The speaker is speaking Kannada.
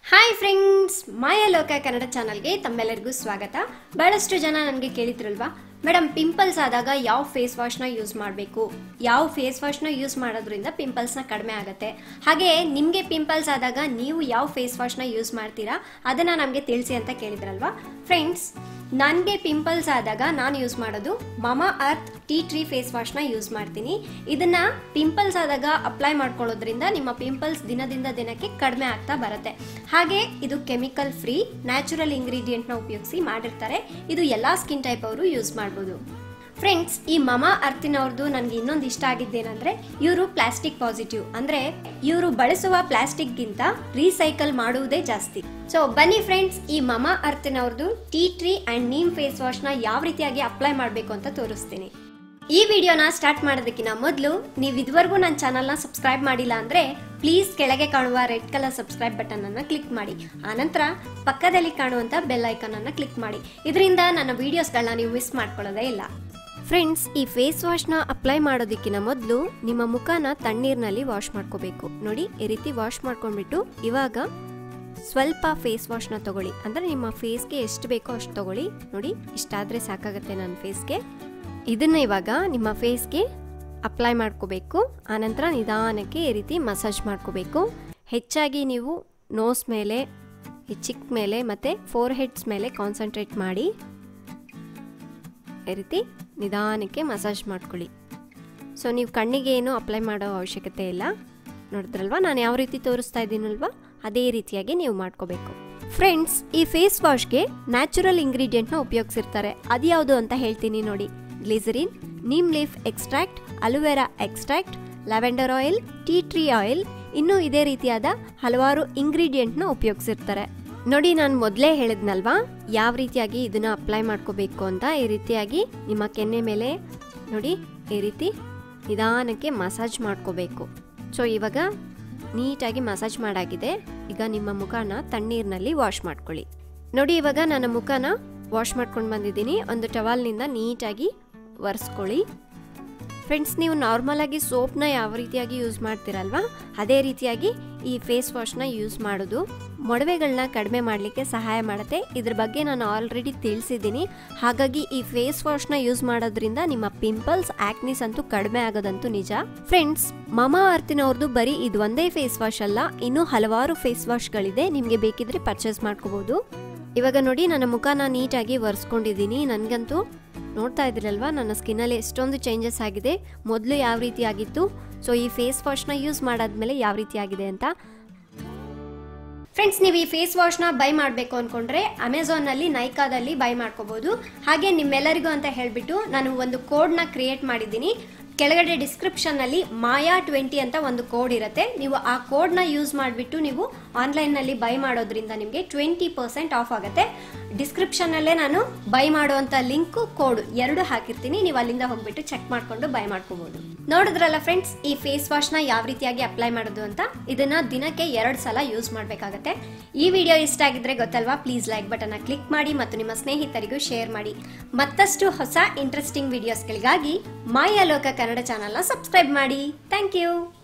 ಹಾಯ್ ಫ್ರೆಂಡ್ಸ್ ಮಾಯಾಲೋಕ ಕನ್ನಡ ಚಾನಲ್ಗೆ ತಮ್ಮೆಲ್ಲರಿಗೂ ಸ್ವಾಗತ ಬಹಳಷ್ಟು ಜನ ನನಗೆ ಕೇಳಿದ್ರಲ್ವಾ ಮೇಡಮ್ ಪಿಂಪಲ್ಸ್ ಆದಾಗ ಯಾವ ಫೇಸ್ ವಾಶ್ನ ಯೂಸ್ ಮಾಡಬೇಕು ಯಾವ ಫೇಸ್ ವಾಶ್ನ ಯೂಸ್ ಮಾಡೋದ್ರಿಂದ ಪಿಂಪಲ್ಸ್ನ ಕಡಿಮೆ ಆಗುತ್ತೆ ಹಾಗೆ ನಿಮಗೆ ಪಿಂಪಲ್ಸ್ ಆದಾಗ ನೀವು ಯಾವ ಫೇಸ್ ವಾಶ್ನ ಯೂಸ್ ಮಾಡ್ತೀರಾ ಅದನ್ನು ನಮಗೆ ತಿಳಿಸಿ ಅಂತ ಕೇಳಿದ್ರಲ್ವಾ ಫ್ರೆಂಡ್ಸ್ ನನಗೆ ಪಿಂಪಲ್ಸ್ ಆದಾಗ ನಾನು ಯೂಸ್ ಮಾಡೋದು Mamaearth tea tree face ವಾಶ್ನ ಯೂಸ್ ಮಾಡ್ತೀನಿ ಇದನ್ನ ಪಿಂಪಲ್ಸ್ ಆದಾಗ ಅಪ್ಲೈ ಮಾಡ್ಕೊಳ್ಳೋದ್ರಿಂದ ನಿಮ್ಮ ಪಿಂಪಲ್ಸ್ ದಿನದಿಂದ ದಿನಕ್ಕೆ ಕಡಿಮೆ ಆಗ್ತಾ ಬರುತ್ತೆ ಹಾಗೆ ಇದು ಕೆಮಿಕಲ್ ಫ್ರೀ ನ್ಯಾಚುರಲ್ ಇಂಗ್ರೀಡಿಯೆಂಟ್ನ ಉಪಯೋಗಿಸಿ ಮಾಡಿರ್ತಾರೆ ಇದು ಎಲ್ಲ ಸ್ಕಿನ್ ಟೈಪ್ ಅವರು ಯೂಸ್ ಮಾಡ್ಬೋದು ಫ್ರೆಂಡ್ಸ್ ಈ ಮಮಾ ಅರ್ತಿನವ್ರದ್ದು ನನಗೆ ಇನ್ನೊಂದು ಇಷ್ಟ ಆಗಿದ್ದೇನೆಂದ್ರೆ ಇವರು ಪ್ಲಾಸ್ಟಿಕ್ ಪಾಸಿಟಿವ್ ಅಂದ್ರೆ ಇವರು ಬಳಸುವ ಪ್ಲಾಸ್ಟಿಕ್ಗಿಂತ ರೀಸೈಕಲ್ ಮಾಡುವುದೇ ಜಾಸ್ತಿ ಸೊ ಬನ್ನಿ ಫ್ರೆಂಡ್ಸ್ ಈ ಮಮಾ ಅರ್ತಿನವ್ರದ್ದು tea tree and neem face ವಾಶ್ನ ಯಾವ ರೀತಿಯಾಗಿ ಅಪ್ಲೈ ಮಾಡಬೇಕು ಅಂತ ತೋರಿಸ್ತೀನಿ ಈ ವಿಡಿಯೋನ ಸ್ಟಾರ್ಟ್ ಮಾಡೋದಕ್ಕಿಂತ ಮೊದಲು ನೀವು ಇದುವರೆಗೂ ನನ್ನ ಚಾನಲ್ನ ಸಬ್ಸ್ಕ್ರೈಬ್ ಮಾಡಿಲ್ಲ ಅಂದರೆ ಪ್ಲೀಸ್ ಕೆಳಗೆ ಕಾಣುವ ರೆಡ್ ಕಲರ್ ಸಬ್ಸ್ಕ್ರೈಬ್ ಬಟನ್ ಅನ್ನು ಕ್ಲಿಕ್ ಮಾಡಿ ಆನಂತರ ಪಕ್ಕದಲ್ಲಿ ಕಾಣುವಂಥ ಬೆಲ್ ಐಕಾನ್ ಅನ್ನು ಕ್ಲಿಕ್ ಮಾಡಿ ಇದರಿಂದ ನನ್ನ ವಿಡಿಯೋಸ್ಗಳನ್ನ ನೀವು ಮಿಸ್ ಮಾಡ್ಕೊಳ್ಳೋದೇ ಇಲ್ಲ ಫ್ರೆಂಡ್ಸ್ ಈ ಫೇಸ್ ವಾಶ್ನ ಅಪ್ಲೈ ಮಾಡೋದಕ್ಕಿಂತ ಮೊದಲು ನಿಮ್ಮ ಮುಖನ ತಣ್ಣೀರಿನಲ್ಲಿ ವಾಶ್ ಮಾಡ್ಕೋಬೇಕು ನೋಡಿ ಈ ರೀತಿ ವಾಶ್ ಮಾಡ್ಕೊಂಡ್ಬಿಟ್ಟು ಇವಾಗ ಸ್ವಲ್ಪ ಫೇಸ್ ವಾಶ್ನ ತಗೊಳ್ಳಿ ಅಂದರೆ ನಿಮ್ಮ ಫೇಸ್ಗೆ ಎಷ್ಟು ಬೇಕೋ ಅಷ್ಟು ತಗೊಳ್ಳಿ ನೋಡಿ ಇಷ್ಟಾದರೆ ಸಾಕಾಗುತ್ತೆ ನನ್ನ ಫೇಸ್ಗೆ ಇದನ್ನು ಇವಾಗ ನಿಮ್ಮ ಫೇಸ್ಗೆ ಅಪ್ಲೈ ಮಾಡ್ಕೋಬೇಕು ಆನಂತರ ನಿಧಾನಕ್ಕೆ ಈ ರೀತಿ ಮಸಾಜ್ ಮಾಡ್ಕೋಬೇಕು ಹೆಚ್ಚಾಗಿ ನೀವು ನೋಸ್ ಮೇಲೆ ಈ ಚಿಕ್ ಮೇಲೆ ಮತ್ತು ಫೋರ್ ಹೆಡ್ಸ್ ಮೇಲೆ ಕಾನ್ಸಂಟ್ರೇಟ್ ಮಾಡಿ ಈ ರೀತಿ ನಿಧಾನಕ್ಕೆ ಮಸಾಜ್ ಮಾಡ್ಕೊಳ್ಳಿ ಸೊ ನೀವು ಕಣ್ಣಿಗೆ ಏನು ಅಪ್ಲೈ ಮಾಡೋ ಅವಶ್ಯಕತೆ ಇಲ್ಲ ನೋಡಿದ್ರಲ್ವಾ ನಾನು ಯಾವ ರೀತಿ ತೋರಿಸ್ತಾ ಇದ್ದೀನಲ್ವಾ ಅದೇ ರೀತಿಯಾಗಿ ನೀವು ಮಾಡ್ಕೋಬೇಕು ಫ್ರೆಂಡ್ಸ್ ಈ ಫೇಸ್ ವಾಶ್ಗೆ ನ್ಯಾಚುರಲ್ ಇಂಗ್ರೀಡಿಯೆಂಟ್ನ ಉಪಯೋಗಿಸಿರ್ತಾರೆ ಅದು ಯಾವುದು ಅಂತ ಹೇಳ್ತೀನಿ ನೋಡಿ glycerin neem leaf extract aloe vera extract lavender oil tea tree oil ಇನ್ನೂ ಇದೇ ರೀತಿಯಾದ ಹಲವಾರು ಇಂಗ್ರೀಡಿಯೆಂಟ್ನ ಉಪಯೋಗಿಸಿರ್ತಾರೆ ನೋಡಿ ನಾನು ಮೊದಲೇ ಹೇಳಿದ್ನಲ್ವಾ ಯಾವ ರೀತಿಯಾಗಿ ಇದನ್ನ ಅಪ್ಲೈ ಮಾಡ್ಕೋಬೇಕು ಅಂತ ಈ ರೀತಿಯಾಗಿ ನಿಮ್ಮ ಕೆನ್ನೆ ಮೇಲೆ ನೋಡಿ ಈ ರೀತಿ ನಿಧಾನಕ್ಕೆ ಮಸಾಜ್ ಮಾಡ್ಕೋಬೇಕು ಸೊ ಇವಾಗ ನೀಟಾಗಿ ಮಸಾಜ್ ಮಾಡಾಗಿದೆ ಈಗ ನಿಮ್ಮ ಮುಖನ ತಣ್ಣೀರಿನಲ್ಲಿ ವಾಶ್ ಮಾಡ್ಕೊಳ್ಳಿ ನೋಡಿ ಇವಾಗ ನನ್ನ ಮುಖನ ವಾಶ್ ಮಾಡ್ಕೊಂಡು ಬಂದಿದ್ದೀನಿ ಒಂದು ಟವಲ್ನಿಂದ ನೀಟಾಗಿ ಒರೆಸ್ಕೊಳ್ಳಿ ಫ್ರೆಂಡ್ಸ್ ನೀವು ನಾರ್ಮಲಾಗಿ ಸೋಪ್ನ ಯಾವ ರೀತಿಯಾಗಿ ಯೂಸ್ ಮಾಡ್ತೀರಲ್ವಾ ಅದೇ ರೀತಿಯಾಗಿ ಈ ಫೇಸ್ ವಾಶ್ನ ಯೂಸ್ ಮಾಡೋದು ಮೊಡವೆಗಳನ್ನ ಕಡಿಮೆ ಮಾಡಲಿಕ್ಕೆ ಸಹಾಯ ಮಾಡುತ್ತೆ ಇದ್ರ ಬಗ್ಗೆ ನಾನು ಆಲ್ರೆಡಿ ತಿಳಿಸಿದ್ದೀನಿ ಹಾಗಾಗಿ ಈ ಫೇಸ್ ವಾಶ್ನ ಯೂಸ್ ಮಾಡೋದ್ರಿಂದ ನಿಮ್ಮ ಪಿಂಪಲ್ಸ್ ಆಕ್ನಿಸ್ ಅಂತೂ ಕಡಿಮೆ ಆಗೋದಂತೂ ನಿಜ ಫ್ರೆಂಡ್ಸ್ ಮಮಾ ಅರ್ತಿನವ್ರದ್ದು ಬರೀ ಇದು ಒಂದೇ ಫೇಸ್ ವಾಶ್ ಅಲ್ಲ ಇನ್ನೂ ಹಲವಾರು ಫೇಸ್ ವಾಶ್ಗಳಿದೆ ನಿಮಗೆ ಬೇಕಿದ್ರೆ ಪರ್ಚೇಸ್ ಮಾಡ್ಕೋಬೋದು ಇವಾಗ ನೋಡಿ ನನ್ನ ಮುಖನ ನೀಟಾಗಿ ಒರೆಸ್ಕೊಂಡಿದ್ದೀನಿ ನನಗಂತೂ ನೋಡ್ತಾ ಇದ್ರಲ್ವಾ ನನ್ನ ಸ್ಕಿನ್ನಲ್ಲಿ ಎಷ್ಟೊಂದು ಚೇಂಜಸ್ ಆಗಿದೆ ಮೊದಲು ಯಾವ ರೀತಿ ಆಗಿತ್ತು ಸೊ ಈ ಫೇಸ್ ವಾಶ್ನ ಯೂಸ್ ಮಾಡಾದ್ಮೇಲೆ ಯಾವ ರೀತಿ ಆಗಿದೆ ಅಂತ ಫ್ರೆಂಡ್ಸ್ ನೀವು ಈ ಫೇಸ್ ವಾಶ್ನ ಬೈ ಮಾಡಬೇಕು ಅಂದ್ಕೊಂಡ್ರೆ ಅಮೆಝಾನಲ್ಲಿ ನೈಕಾದಲ್ಲಿ ಬೈ ಮಾಡ್ಕೋಬೋದು ಹಾಗೆ ನಿಮ್ಮೆಲ್ಲರಿಗೂ ಅಂತ ಹೇಳಿಬಿಟ್ಟು ನಾನು ಒಂದು ಕೋಡ್ನ ಕ್ರಿಯೇಟ್ ಮಾಡಿದ್ದೀನಿ ಕೆಳಗಡೆ ಡಿಸ್ಕ್ರಿಪ್ಷನ್ನಲ್ಲಿ ಮಾಯಾ ಟ್ವೆಂಟಿ ಅಂತ ಒಂದು ಕೋಡ್ ಇರುತ್ತೆ ನೀವು ಆ ಕೋಡ್ನ ಯೂಸ್ ಮಾಡಿಬಿಟ್ಟು ನೀವು ಆನ್ಲೈನ್ನಲ್ಲಿ ಬೈ ಮಾಡೋದ್ರಿಂದ ನಿಮಗೆ ಟ್ವೆಂಟಿ ಪರ್ಸೆಂಟ್ ಆಫ್ ಆಗುತ್ತೆ ಡಿಸ್ಕ್ರಿಪ್ಷನ್ನಲ್ಲೇ ನಾನು ಬೈ ಮಾಡುವಂಥ ಲಿಂಕು ಕೋಡ್ ಎರಡು ಹಾಕಿರ್ತೀನಿ ನೀವು ಅಲ್ಲಿಂದ ಹೋಗ್ಬಿಟ್ಟು ಚೆಕ್ ಮಾಡಿಕೊಂಡು ಬೈ ಮಾಡ್ಕೋಬೋದು ನೋಡಿದ್ರಲ್ಲ ಫ್ರೆಂಡ್ಸ್ ಈ ಫೇಸ್ ವಾಶ್ನ ಯಾವ ರೀತಿಯಾಗಿ ಅಪ್ಲೈ ಮಾಡೋದು ಅಂತ ಇದನ್ನ ದಿನಕ್ಕೆ ಎರಡು ಸಲ ಯೂಸ್ ಮಾಡಬೇಕಾಗತ್ತೆ ಈ ವಿಡಿಯೋ ಇಷ್ಟ ಆಗಿದ್ರೆ ಗೊತ್ತಲ್ವಾ ಪ್ಲೀಸ್ ಲೈಕ್ ಬಟನ್ನ ಕ್ಲಿಕ್ ಮಾಡಿ ಮತ್ತು ನಿಮ್ಮ ಸ್ನೇಹಿತರಿಗೂ ಶೇರ್ ಮಾಡಿ ಮತ್ತಷ್ಟು ಹೊಸ ಇಂಟ್ರೆಸ್ಟಿಂಗ್ ವಿಡಿಯೋಸ್ಗಳಿಗಾಗಿ ಮಾಯಾಲೋಕ ಕನ್ನಡ ಚಾನಲ್ನ ಸಬ್ಸ್ಕ್ರೈಬ್ ಮಾಡಿ ಥ್ಯಾಂಕ್ ಯು